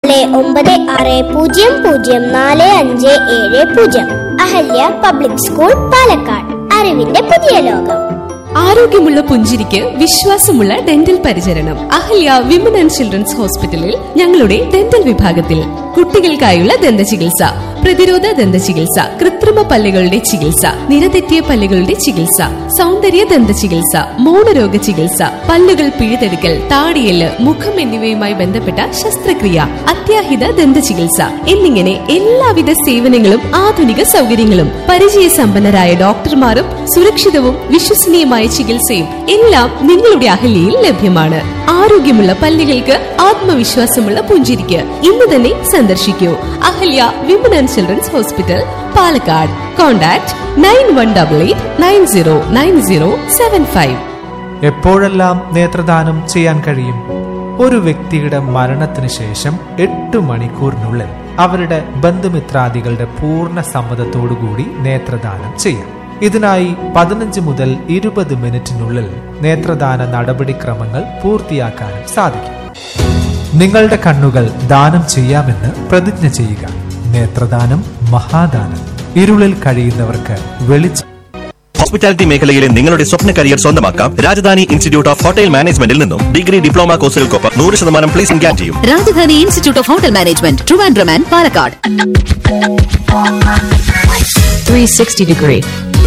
നാല് ഒമ്പത് ആറ് പൂജ്യം പൂജ്യം നാല് അഞ്ച് ഏഴ് പൂജ്യം അഹല്യ പബ്ലിക് സ്കൂൾ പാലക്കാട് അറിവിന്റെ പുതിയ ലോകം ആരോഗ്യമുള്ള പുഞ്ചിരിക്ക് വിശ്വാസമുള്ള ഡെന്റൽ പരിചരണം അഹല്യ വിമൻ ആൻഡ് ചിൽഡ്രൻസ് ഹോസ്പിറ്റലിൽ ഞങ്ങളുടെ ഡെന്റൽ വിഭാഗത്തിൽ കുട്ടികൾക്കായുള്ള ദന്ത ചികിത്സ പ്രതിരോധ ദന്ത ചികിത്സ കൃത്രിമ പല്ലുകളുടെ ചികിത്സ നിരതെറ്റിയ പല്ലുകളുടെ ചികിത്സ സൗന്ദര്യ ദന്ത ചികിത്സ മൗനരോഗ ചികിത്സ പല്ലുകൾ പിഴുതെടുക്കൽ താടിയല് മുഖം എന്നിവയുമായി ബന്ധപ്പെട്ട ശസ്ത്രക്രിയ അത്യാഹിത ദന്ത ചികിത്സ എന്നിങ്ങനെ എല്ലാവിധ സേവനങ്ങളും ആധുനിക സൗകര്യങ്ങളും പരിചയസമ്പന്നരായ ഡോക്ടർമാരും സുരക്ഷിതവും വിശ്വസനീയമായ ചികിത്സയും എല്ലാം നിങ്ങളുടെ അഹല്യയിൽ ലഭ്യമാണ് ആരോഗ്യമുള്ള പല്ലുകൾക്ക് ആത്മവിശ്വാസമുള്ള പുഞ്ചിരിക്ക് ഇന്ന് തന്നെ സന്ദർശിക്കൂ Ahalya women and children's hospital Palakkad contact nine one double eight nine zero nine zero seven five എപ്പോഴെല്ലാം നേത്രദാനം ചെയ്യാൻ കഴിയും ഒരു വ്യക്തിയുടെ മരണത്തിന് ശേഷം എട്ട് മണിക്കൂറിനുള്ളിൽ അവരുടെ ബന്ധുമിത്രാദികളുടെ പൂർണ്ണ സമ്മതത്തോടുകൂടി നേത്രദാനം ചെയ്യാം ഇതിനായി പതിനഞ്ച് മുതൽ ഇരുപത് മിനിറ്റിനുള്ളിൽ നേത്രദാന നടപടിക്രമങ്ങൾ പൂർത്തിയാക്കാനും സാധിക്കും നിങ്ങളുടെ കണ്ണുകൾ ദാനം ചെയ്യാമെന്ന് പ്രതിജ്ഞ ചെയ്യുക നേത്രദാനം മഹാദാനം ഇരുളിൽ കഴിയുന്നവർക്ക് വെളിച്ചം ഹോസ്പിറ്റാലിറ്റി മേഖലയിലെ നിങ്ങളുടെ സ്വപ്ന കരിയർ സ്വന്തമാക്കാം രാജധാനി ഇൻസ്റ്റിറ്റ്യൂട്ട് ഓഫ് ഹോട്ടൽ മാനേജ്മെന്റിൽ നിന്നും ഡിഗ്രി ഡിപ്ലോമ കോഴ്സുകൾക്കൊപ്പം നൂറ് ശതമാനം പ്ലേസ്മെന്റ് ഗ്യാരണ്ടിയും Rajadhani institute of hotel management Trivandrum and Palakkad 360 degree.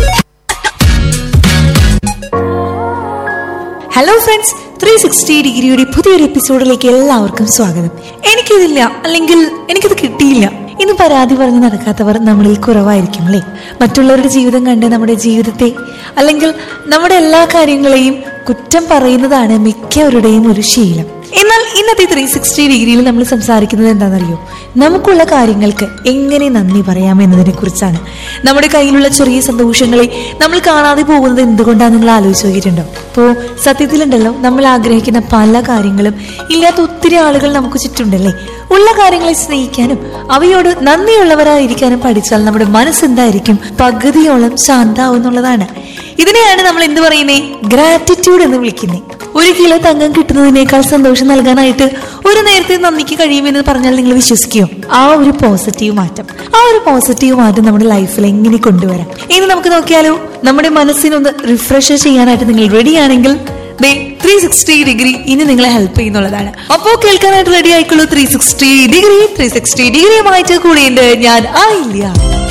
Hello friends three sixty ഡിഗ്രിയുടെ പുതിയൊരു എപ്പിസോഡിലേക്ക് എല്ലാവർക്കും സ്വാഗതം എനിക്കിതില്ല അല്ലെങ്കിൽ എനിക്കിത് കിട്ടിയില്ല ഇന്ന് പരാതി പറഞ്ഞ് നടക്കാത്തവർ നമ്മളിൽ കുറവായിരിക്കും അല്ലേ മറ്റുള്ളവരുടെ ജീവിതം കണ്ട് നമ്മുടെ ജീവിതത്തെ അല്ലെങ്കിൽ നമ്മുടെ എല്ലാ കാര്യങ്ങളെയും കുറ്റം പറയുന്നതാണ് മിക്കവരുടെയും ഒരു ശീലം എന്നാൽ ഇന്നത്തെ ത്രീ സിക്സ്റ്റി ഡിഗ്രിയിൽ നമ്മൾ സംസാരിക്കുന്നത് എന്താണെന്നറിയോ നമുക്കുള്ള കാര്യങ്ങൾക്ക് എങ്ങനെ നന്ദി പറയാം എന്നതിനെ കുറിച്ചാണ് നമ്മുടെ കയ്യിലുള്ള ചെറിയ സന്തോഷങ്ങളെ നമ്മൾ കാണാതെ പോകുന്നത് എന്തുകൊണ്ടാണ് നിങ്ങൾ ആലോചിച്ച് നോക്കിയിട്ടുണ്ടോ അപ്പോൾ സത്യത്തിലുണ്ടല്ലോ നമ്മൾ ആഗ്രഹിക്കുന്ന പല കാര്യങ്ങളും ഇല്ലാത്ത ഒത്തിരി ആളുകൾ നമുക്ക് ചുറ്റുണ്ടല്ലേ ഉള്ള കാര്യങ്ങളെ സ്നേഹിക്കാനും അവയോട് നന്ദിയുള്ളവരായിരിക്കാനും പഠിച്ചാൽ നമ്മുടെ മനസ്സെന്തായിരിക്കും പകുതിയോളം ശാന്താവും എന്നുള്ളതാണ് ഇതിനെയാണ് നമ്മൾ എന്ത് പറയുന്നേ ഗ്രാറ്റിറ്റ്യൂഡ് എന്ന് വിളിക്കുന്നത് ഒരു കിലോ തങ്കം കിട്ടുന്നതിനേക്കാൾ സന്തോഷം നൽകാനായിട്ട് ഒരു നേരത്തെ നന്ദിക്ക് കഴിയുമെന്ന് പറഞ്ഞാൽ നിങ്ങൾ വിശ്വസിക്കുമോ ആ ഒരു പോസിറ്റീവ് മാറ്റം ആ ഒരു പോസിറ്റീവ് മാറ്റം നമ്മുടെ ലൈഫിൽ എങ്ങനെ കൊണ്ടുവരാം ഇനി നമുക്ക് നോക്കിയാലോ നമ്മുടെ മനസ്സിനൊന്ന് റിഫ്രഷ് ചെയ്യാനായിട്ട് നിങ്ങൾ റെഡി ആണെങ്കിൽ ത്രീ സിക്സ്റ്റി ഡിഗ്രി ഇനി നിങ്ങളെ ഹെൽപ്പ് ചെയ്യുന്നുള്ളതാണ് അപ്പോ കേൾക്കാനായിട്ട് റെഡി ആയിക്കോളൂ three sixty degree three sixty ഡിഗ്രിയുമായിട്ട് കൂടിയുണ്ട് ഞാൻ ആയില്ല